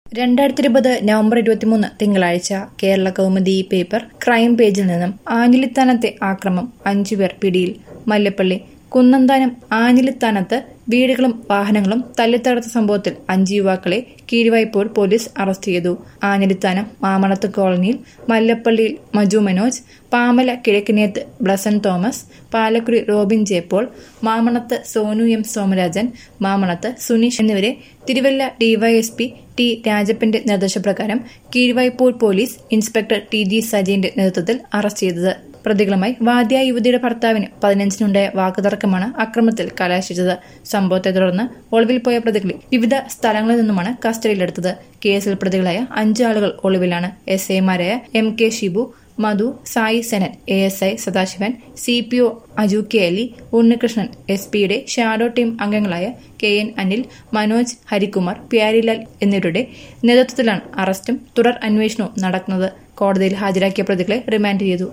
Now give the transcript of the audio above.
രണ്ടായിരത്തി ഇരുപത് നവംബർ ഇരുപത്തിമൂന്ന് തിങ്കളാഴ്ച കേരള കൗമുദി പേപ്പർ ക്രൈം പേജിൽ നിന്നും ആഞ്ഞിലിത്താനത്തെ ആക്രമം അഞ്ചുപേർ പിടിയിൽ മല്ലപ്പള്ളി കുന്നന്താനം ആഞ്ഞിലിത്താനത്ത് വീടുകളും വാഹനങ്ങളും തല്ലിത്തകർത്ത സംഭവത്തിൽ അഞ്ച് യുവാക്കളെ കീഴ്വായ്പൂർ പോലീസ് അറസ്റ്റ് ചെയ്തു ആഞ്ഞിലിത്താനം മാമണത്ത് കോളനിയിൽ മല്ലപ്പള്ളിയിൽ Maju Manoj Pamala Kizhakkineth Blesson Thomas Palakkudi Robin Jaypaul Mamanath Sonu M Somarajan Mamanath Suneesh എന്നിവരെ തിരുവല്ല ഡിവൈഎസ്പി ടി രാജപ്പന്റെ നിർദ്ദേശപ്രകാരം Keezhvaipur police inspector T G സജയന്റെ നേതൃത്വത്തിൽ അറസ്റ്റ് ചെയ്തത് പ്രതികളുമായി വാദ്യ യുവതിയുടെ ഭർത്താവിന് പതിനഞ്ചിനുണ്ടായ വാക്കുതർക്കമാണ് അക്രമത്തിൽ കലാശിച്ചത് സംഭവത്തെ തുടർന്ന് ഒളിവിൽ പോയ പ്രതികളെ വിവിധ സ്ഥലങ്ങളിൽ നിന്നുമാണ് കസ്റ്റഡിയിലെടുത്തത് കേസിൽ പ്രതികളായ അഞ്ച് ആളുകൾ ഒളിവിലാണ് എസ് ഐമാരായ M K Shibu Madhu Sai Senan A S I Sadasivan C P O Aju K Ali Unnikrishnan S പിയുടെ ഷാഡോ ടീം അംഗങ്ങളായ കെ എൻ അനിൽ മനോജ് ഹരികുമാർ പ്യാരിലാൽ എന്നിവരുടെ നേതൃത്വത്തിലാണ് അറസ്റ്റും തുടർ അന്വേഷണവും നടക്കുന്നത് കോടതിയിൽ ഹാജരാക്കിയ പ്രതികളെ റിമാൻഡ് ചെയ്തു